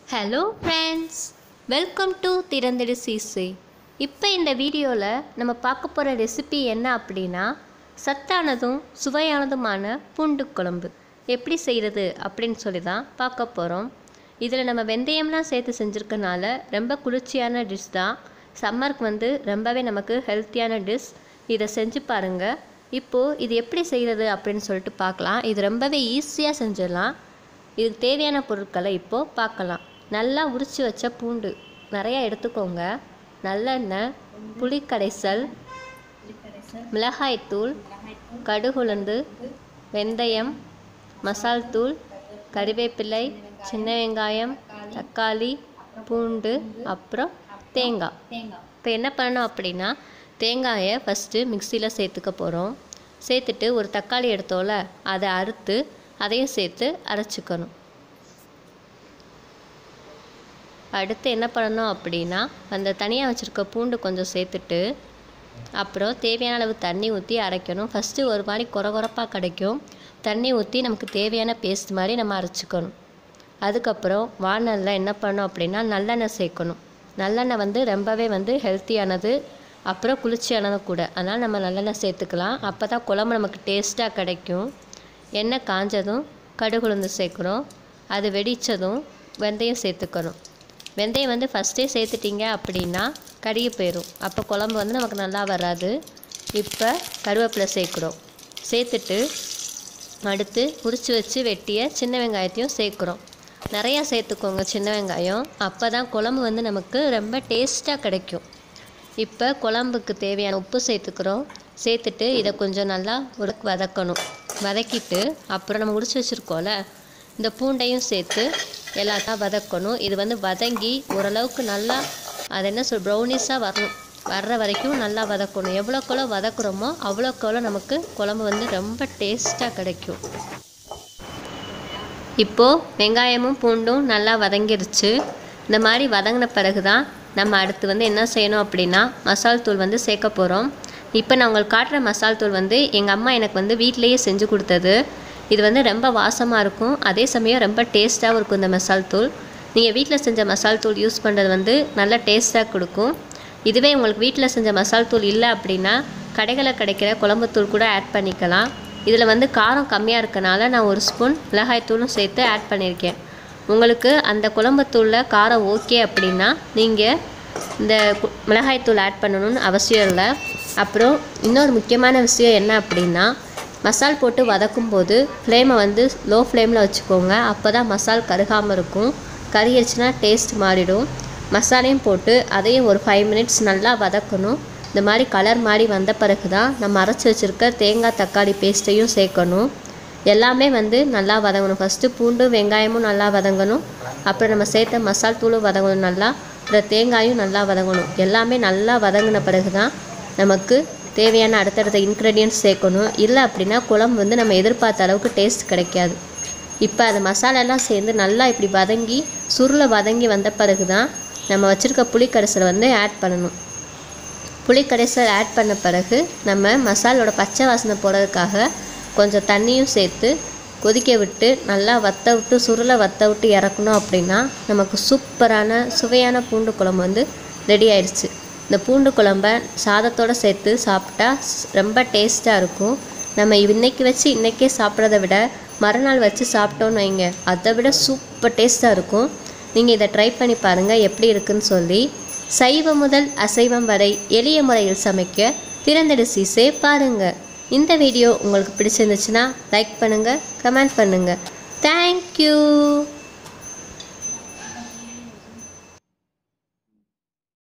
hello friends welcome to திறந்தடி சீசை இப்போ இந்த வீடியோவில் நம்ம பார்க்க போகிற ரெசிபி என்ன அப்படின்னா சத்தானதும் சுவையானதுமான பூண்டு குழம்பு எப்படி செய்கிறது அப்படின்னு சொல்லி தான் பார்க்க போகிறோம் இதில் நம்ம வெந்தயம்லாம் சேர்த்து செஞ்சுருக்கனால ரொம்ப குளிர்ச்சியான டிஷ் தான் சம்மருக்கு வந்து ரொம்பவே நமக்கு ஹெல்த்தியான டிஷ் இதை செஞ்சு பாருங்கள் இப்போது இது எப்படி செய்கிறது அப்படின்னு சொல்லிட்டு பார்க்கலாம் இது ரொம்பவே ஈஸியாக செஞ்சிடலாம் இதுக்கு தேவையான பொருட்களை இப்போது பார்க்கலாம் நல்லா உரித்து வச்ச பூண்டு நிறையா எடுத்துக்கோங்க நல்லெண்ணெய் புளிக்கரைசல் மிளகாய்த்தூள் கடுகுளுந்து வெந்தயம் மசால் தூள் கறிவேப்பிலை சின்ன வெங்காயம் தக்காளி பூண்டு அப்புறம் தேங்காய் இப்போ என்ன பண்ணணும் அப்படின்னா தேங்காயை ஃபஸ்ட்டு மிக்சியில் சேர்த்துக்க போகிறோம் சேர்த்துட்டு ஒரு தக்காளி எடுத்தோல அதை அறுத்து அதையும் சேர்த்து அரைச்சிக்கணும் அடுத்து என்ன பண்ணணும் அப்படின்னா அந்த தனியாக வச்சுருக்க பூண்டு கொஞ்சம் சேர்த்துட்டு அப்புறம் தேவையான அளவு தண்ணி ஊற்றி அரைக்கணும் ஃபஸ்ட்டு ஒரு மாதிரி கொர கொரப்பாக கிடைக்கும் தண்ணி ஊற்றி நமக்கு தேவையான பேஸ்ட் மாதிரி நம்ம அரைச்சிக்கணும் அதுக்கப்புறம் வானலில் என்ன பண்ணணும் அப்படின்னா நல்லெண்ணெய் சேர்க்கணும் நல்லெண்ணெய் வந்து ரொம்பவே வந்து ஹெல்த்தியானது அப்புறம் குளிர்ச்சியானது கூட அதனால் நம்ம நல்லெண்ணெய் சேர்த்துக்கலாம் அப்போ தான் குழம்பு நமக்கு டேஸ்ட்டாக கிடைக்கும் எண்ணெய் காஞ்சதும் கடுகுளுந்து சேர்க்குறோம் அது வெடித்ததும் வெந்தயம் சேர்த்துக்கணும் வெந்தயம் வந்து ஃபஸ்ட்டே சேர்த்துட்டிங்க அப்படின்னா கருகி போயிடும் அப்போ குழம்பு வந்து நமக்கு நல்லா வராது இப்போ கருவேப்பிலை சேர்க்குறோம் சேர்த்துட்டு அடுத்து உரித்து வச்சு வெட்டிய சின்ன வெங்காயத்தையும் சேர்க்குறோம் நிறையா சேர்த்துக்கோங்க சின்ன வெங்காயம் அப்போ தான் குழம்பு வந்து நமக்கு ரொம்ப டேஸ்ட்டாக கிடைக்கும் இப்போ குழம்புக்கு தேவையான உப்பு சேர்த்துக்கிறோம் சேர்த்துட்டு இதை கொஞ்சம் நல்லா ஒரு வதக்கணும் வதக்கிட்டு அப்புறம் நம்ம உரிச்சு வச்சுருக்கோம்ல இந்த பூண்டையும் சேர்த்து எல்லாத்தையும் வதக்கணும் இது வந்து வதங்கி ஓரளவுக்கு நல்லா அது என்ன சொல் ப்ரௌனிஸாக வரணும் வர்ற வரைக்கும் நல்லா வதக்கணும் எவ்வளோக்கெவ்வளோ வதக்குறோமோ அவ்வளோக்கெவ்வளோ நமக்கு குழம்பு வந்து ரொம்ப டேஸ்ட்டாக கிடைக்கும் இப்போது வெங்காயமும் பூண்டும் நல்லா வதங்கிருச்சு இந்த மாதிரி வதங்கின பிறகு தான் நம்ம அடுத்து வந்து என்ன செய்யணும் அப்படின்னா மசால் தூள் வந்து சேர்க்க போகிறோம் இப்போ நான் உங்களுக்கு காட்டுற மசால் தூள் வந்து எங்கள் அம்மா எனக்கு வந்து வீட்டிலையே செஞ்சு கொடுத்தது இது வந்து ரொம்ப வாசமாக இருக்கும் அதே சமயம் ரொம்ப டேஸ்ட்டாகவும் இருக்கும் இந்த மசால் தூள் நீங்கள் வீட்டில் செஞ்ச மசால் தூள் யூஸ் பண்ணுறது வந்து நல்ல டேஸ்ட்டாக கொடுக்கும் இதுவே உங்களுக்கு வீட்டில் செஞ்ச மசால் தூள் இல்லை அப்படின்னா கடைகளில் கிடைக்கிற குழம்புத்தூள் கூட ஆட் பண்ணிக்கலாம் இதில் வந்து காரம் கம்மியாக இருக்கனால நான் ஒரு ஸ்பூன் மிளகாய்த்தூளும் சேர்த்து ஆட் பண்ணியிருக்கேன் உங்களுக்கு அந்த குழம்புத்தூளில் காரம் ஓகே அப்படின்னா நீங்கள் இந்த கு- மிளகாய்த்தூள் ஆட் பண்ணணும்னு அவசியம் இல்லை அப்புறம் இன்னொரு முக்கியமான விஷயம் என்ன அப்படின்னா மசால் போட்டு வதக்கும் போது ஃப்ளேமை வந்து லோ ஃப்ளேமில் வச்சுக்கோங்க அப்போ தான் மசால் கருகாமல் இருக்கும் கருகிருச்சுன்னா டேஸ்ட் மாறிடும் மசாலையும் போட்டு அதையும் ஒரு ஃபைவ் மினிட்ஸ் நல்லா வதக்கணும் இந்த மாதிரி கலர் மாதிரி வந்த பிறகு தான் நம்ம அரைச்சி வச்சுருக்க தேங்காய் தக்காளி பேஸ்ட்டையும் சேர்க்கணும் எல்லாமே வந்து நல்லா வதங்கணும் ஃபஸ்ட்டு பூண்டு வெங்காயமும் நல்லா வதங்கணும் அப்புறம் நம்ம சேர்த்த மசால் தூளும் வதங்கணும் நல்லா அப்புறம் தேங்காயும் நல்லா வதங்கணும் எல்லாமே நல்லா வதங்கின பிறகு தான் நமக்கு தேவையான அடுத்தடுத்த இன்க்ரெடியன்ட்ஸ் சேர்க்கணும் இல்லை அப்படின்னா குழம்பு வந்து நம்ம எதிர்பார்த்த அளவுக்கு டேஸ்ட் கிடைக்காது இப்போ அது மசாலாலாம் சேர்ந்து நல்லா இப்படி வதங்கி சுருளை வதங்கி வந்த பிறகு தான் நம்ம வச்சுருக்க புளிக்கரைசலை வந்து ஆட் பண்ணணும் புளிக்கரைசல் ஆட் பண்ண பிறகு நம்ம மசாலோட பச்சை வாசனை போடுறதுக்காக கொஞ்சம் தண்ணியும் சேர்த்து கொதிக்க விட்டு நல்லா வத்த விட்டு சுருளை வத்த விட்டு இறக்கணும் அப்படின்னா நமக்கு சூப்பரான சுவையான பூண்டு குழம்பு வந்து ரெடி ஆயிடுச்சு இந்த பூண்டு குழம்ப சாதத்தோடு சேர்த்து சாப்பிட்டா ஸ்- ரொம்ப டேஸ்ட்டாக இருக்கும் நம்ம இன்னைக்கு வச்சு இன்றைக்கே சாப்பிட்றத விட மறுநாள் வச்சு சாப்பிட்டோன்னு வைங்க அதை விட சூப்பர் டேஸ்ட்டாக இருக்கும் நீங்கள் இதை ட்ரை பண்ணி பாருங்கள் எப்படி இருக்குன்னு சொல்லி சைவம் முதல் அசைவம் வரை எளிய முறையில் சமைக்க திறந்தடு சீசே பாருங்கள் இந்த வீடியோ உங்களுக்கு பிடிச்சிருந்துச்சுன்னா லைக் பண்ணுங்கள் கமெண்ட் பண்ணுங்கள் தேங்க்யூ